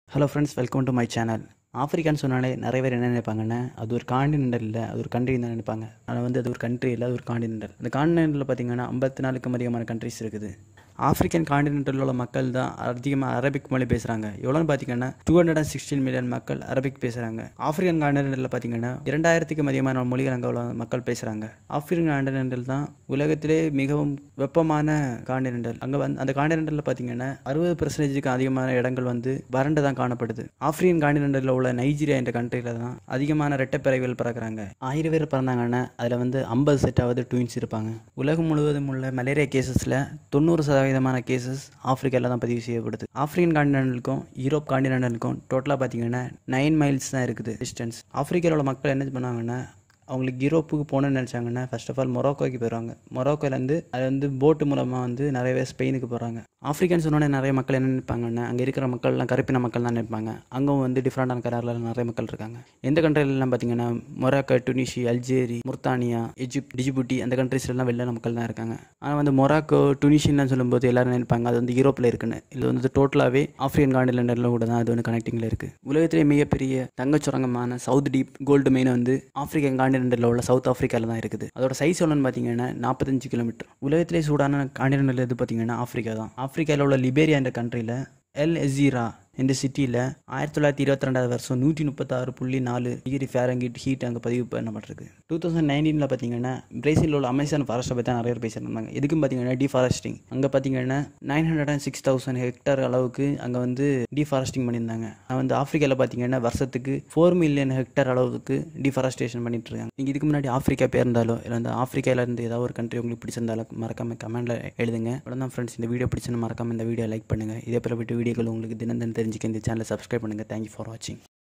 hello friends welcome to my channel ஆஃப்ரிக்கான்னு சொன்னாலே நிறைய பேர் என்ன நினைப்பாங்கன்னா அது ஒரு காண்டினென்டல் இல்லை அது ஒரு கண்ட்ரி தான் நினைப்பாங்க ஆனால் வந்து அது ஒரு கண்ட்ரி இல்லை அது ஒரு காண்டினென்டல் அந்த காண்டினென்டலில் பார்த்தீங்கன்னா ஐம்பத்தி நாலுக்கும் அதிகமான கண்ட்ரிஸ் இருக்குது ஆஃப்ரிக்கன் காண்டினென்டலில் உள்ள மக்கள் தான் அதிகமாக அரபிக் மொழி பேசுகிறாங்க எவ்வளோன்னு பார்த்தீங்கன்னா two hundred and sixteen million மக்கள் அரபிக் பேசுகிறாங்க ஆஃப்ரிக்கன் காண்டினென்டலில் பார்த்தீங்கன்னா இரண்டாயிரத்துக்கும் அதிகமான மொழிகள் அங்கே உள்ள மக்கள் பேசுகிறாங்க ஆஃப்ரிக்கன் காண்டினென்டல் தான் உலகத்திலே மிகவும் வெப்பமான காண்டினென்டல் அங்கே வந்து அந்த காண்டினென்டலில் பார்த்தீங்கன்னா அறுபது பெர்சன்டேஜுக்கு அதிகமான இடங்கள் வந்து வறண்டு தான் காணப்படுது ஆஃப்ரிக்கன் காண்டினென்டலில் உள்ள நைஜீரியா என்ற கண்ட்ரியில் தான் அதிகமான ரெட்டைப்பிறவிகள் பிறக்கிறாங்க ஆயிரம் பேர் பிறந்தாங்கன்னா அதில் வந்து ஐம்பது செட்டாவது ட்வின்ஸ் இருப்பாங்க உலகம் முழுவதும் உள்ள மலேரியா கேசஸில் தொண்ணூறு சதவீதமான கேசஸ் ஆப்பிரிக்காவில் தான் பதிவு செய்யப்படுது ஆப்பிரிக்கன் காண்டினென்டலுக்கும் யூரோப் காண்டினென்டலுக்கும் டோட்டலாக பார்த்தீங்கன்னா நைன் மைல்ஸ் தான் இருக்குது டிஸ்டன்ஸ் ஆப்பிரிக்காவில் உள்ள மக்கள் என்ன பண்ணாங்கன்னா அவங்களுக்கு யூரோப்புக்கு போகணும்னு நினச்சாங்கன்னா ஃபர்ஸ்ட் ஆஃப் ஆல் மொரோக்கோக்கு போயிடுவாங்க மொரோக்கோலேருந்து அது வந்து போட்டு மூலமாக வந்து நிறைய பேர் ஸ்பெயினுக்கு போகிறாங்க ஆஃப்ரிக்கன் சொன்னோடனே நிறைய மக்கள் என்ன நினைப்பாங்கன்னா அங்கே இருக்கிற மக்கள்லாம் கருப்பின மக்கள் தான் நினைப்பாங்க அங்கே வந்து டிஃப்ரெண்டான கலரில் நிறைய மக்கள் இருக்காங்க எந்த கண்ட்ரிலலாம் பார்த்தீங்கன்னா மொராக்கோ டுனிஷி அல்ஜேரி முர்த்தானியா எஜிப்ட் டிஜிபுட்டி அந்த கண்ட்ரீஸ்லாம் வெளில மக்கள் தான் இருக்காங்க ஆனால் வந்து மொராக்கோ டுனிஷின்னு சொல்லும்போது எல்லாரும் நினைப்பாங்க அது வந்து யூரோப்பில் இருக்குன்னு இது வந்து டோட்டலாகவே ஆஃப்ரிக்கன் காண்டினென்டலில் கூட தான் அது வந்து கனெக்டிங்கில் இருக்குது உலகத்திலே மிகப்பெரிய தங்கச் சுரங்கமான சவுத் டீப் கோல்டு மெயின் வந்து ஆஃப்ரிக்கன் காண்டினென்டலில் உள்ள சவுத் ஆஃப்ரிக்காவில் தான் இருக்குது அதோட சைஸ் எவ்வளோன்னு பார்த்தீங்கன்னா நாற்பத்தஞ்சு கிலோமீட்டர் உலகத்திலே சூடான காண்டினென்டல் எது பார்த்தீங்கன்னா ஆஃப்ரிக்கா தான் ஆஃப்ரிக்காவில் உள்ள லிபேரியா என்ற கண்ட்ரியில் எல் எசீரா இந்த சிட்டியில் ஆயிரத்தி தொள்ளாயிரத்தி இருபத்தி ரெண்டாவது வருஷம் நூற்றி முப்பத்தாறு புள்ளி நாலு டிகிரி ஃபேரங்கிட் ஹீட் அங்கே பதிவு பண்ணப்பட்டிருக்கு டூ தௌசண்ட் நைன்டீனில் பார்த்தீங்கன்னா பிரேசிலில் உள்ள அமேசான் ஃபாரஸ்ட்டை பற்றி நிறைய பேர் பேசியிருந்தாங்க எதுக்கும் பார்த்தீங்கன்னா டிஃபாரஸ்டிங் அங்கே பார்த்தீங்கன்னா nine hundred and six thousand hectare அளவுக்கு அங்கே வந்து டிஃபாரஸ்டிங் பண்ணியிருந்தாங்க ஆனால் வந்து ஆஃப்ரிக்காவில் பார்த்தீங்கன்னா வருஷத்துக்கு ஃபோர் மில்லியன் ஹெக்டர் அளவுக்கு டிஃபாரஸ்டேஷன் பண்ணிட்டு இருக்காங்க நீங்கள் இதுக்கு முன்னாடி ஆஃப்ரிக்கா பேர்ந்தாலோ இல்லை அந்த ஆஃப்ரிக்காவில் இருந்து ஏதாவது ஒரு கண்ட்ரி உங்களுக்கு பிடிச்சிருந்தாலும் மறக்காம கமெண்ட்டில் எழுதுங்க அவ்வளோதான் ஃப்ரெண்ட்ஸ் இந்த வீடியோ பிடிச்சுன்னு மறக்காம இந்த வீடியோ லைக் பண்ணுங்கள் இதே போல விட்டு வீடியோக்கள் உங்களுக்கு தினம் தினம் தெரிஞ்சுக்க இந்த சேனலை சப்ஸ்கிரைப் பண்ணுங்கள் தேங்க்யூ ஃபார் வாட்சிங்